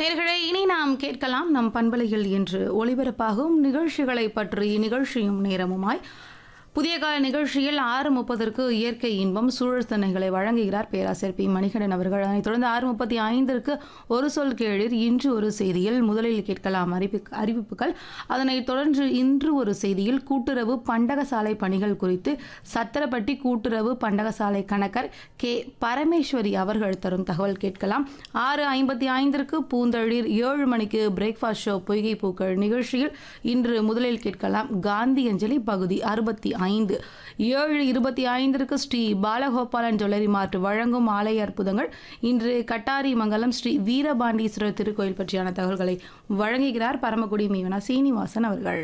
நேர்களே இனி நாம் கேட்கலாம் நம் பண்பலையில் என்று ஒளிபரப்பாகும் நிகழ்ச்சிகளை பற்றி நிகழ்ச்சியும் நேரமுமாய் புதிய கால நிகழ்ச்சியில் ஆறு முப்பதற்கு இயற்கை இன்பம் சூழல் தன்னைகளை வழங்குகிறார் பேராசிரியர் பி மணிகண்டன் அவர்கள் அதனைத் தொடர்ந்து ஆறு முப்பத்தி ஐந்திற்கு ஒரு சொல் கேளிர் இன்று ஒரு செய்தியில் முதலில் கேட்கலாம் அறிவி அறிவிப்புகள் அதனைத் தொடர்ந்து இன்று ஒரு செய்தியில் கூட்டுறவு பண்டகசாலை பணிகள் குறித்து சத்திரப்பட்டி கூட்டுறவு பண்டகசாலை கணக்கர் கே பரமேஸ்வரி அவர்கள் தரும் தகவல் கேட்கலாம் ஆறு ஐம்பத்தி ஐந்திற்கு பூந்தளிர் ஏழு மணிக்கு பிரேக்ஃபாஸ்ட் ஷோ பொய்கை பூக்கள் நிகழ்ச்சியில் இன்று முதலில் கேட்கலாம் காந்தி அஞ்சலி பகுதி அறுபத்தி ஐந்து ஏழு இருபத்தி ஐந்திற்கு ஸ்ரீ பாலகோபாலன் ஜுவல்லரி மார்ட் வழங்கும் ஆலய அற்புதங்கள் இன்று கட்டாரி மங்கலம் ஸ்ரீ வீரபாண்டீஸ்வரர் திருக்கோயில் பற்றியான தகவல்களை வழங்குகிறார் பரமக்குடி மீவனா சீனிவாசன் அவர்கள்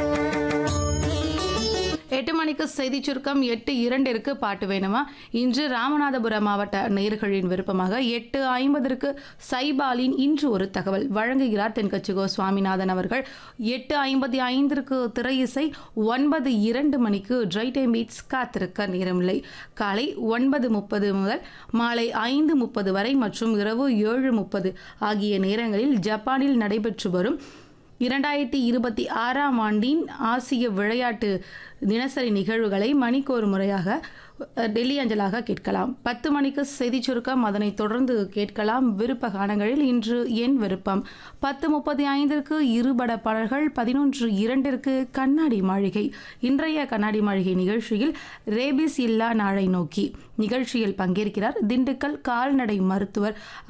எட்டு மணிக்கு செய்தி சுருக்கம் எட்டு இரண்டிற்கு பாட்டு வேணுமா இன்று ராமநாதபுரம் மாவட்ட நேர்களின் விருப்பமாக எட்டு ஐம்பதற்கு சைபாலின் இன்று ஒரு தகவல் வழங்குகிறார் தென்கட்சிகோ சுவாமிநாதன் அவர்கள் எட்டு ஐம்பத்தி ஐந்திற்கு திரையிசை ஒன்பது இரண்டு மணிக்கு ட்ரை டைம் பீட்ஸ் காத்திருக்க நேரமில்லை காலை ஒன்பது முப்பது முதல் மாலை ஐந்து முப்பது வரை மற்றும் இரவு ஏழு முப்பது ஆகிய நேரங்களில் ஜப்பானில் நடைபெற்று வரும் இரண்டாயிரத்தி இருபத்தி ஆறாம் ஆண்டின் ஆசிய விளையாட்டு தினசரி நிகழ்வுகளை மணிக்கு ஒரு முறையாக அஹ், டெல்லி அஞ்சலாக கேட்கலாம் பத்து மணிக்கு செய்தி சுருக்கம் அதனைத் தொடர்ந்து கேட்கலாம் விருப்ப காலங்களில் இன்று என் விருப்பம் பத்து முப்பத்தி ஐந்திற்கு இருபட பாடல்கள் பதினொன்று இரண்டிற்கு கண்ணாடி மாளிகை இன்றைய கண்ணாடி மாளிகை நிகழ்ச்சியில் ரேபிஸ் இல்லா நாளை நோக்கி நிகழ்ச்சியில் பங்கேற்கிறார் திண்டுக்கல் கால்நடை மருத்துவர்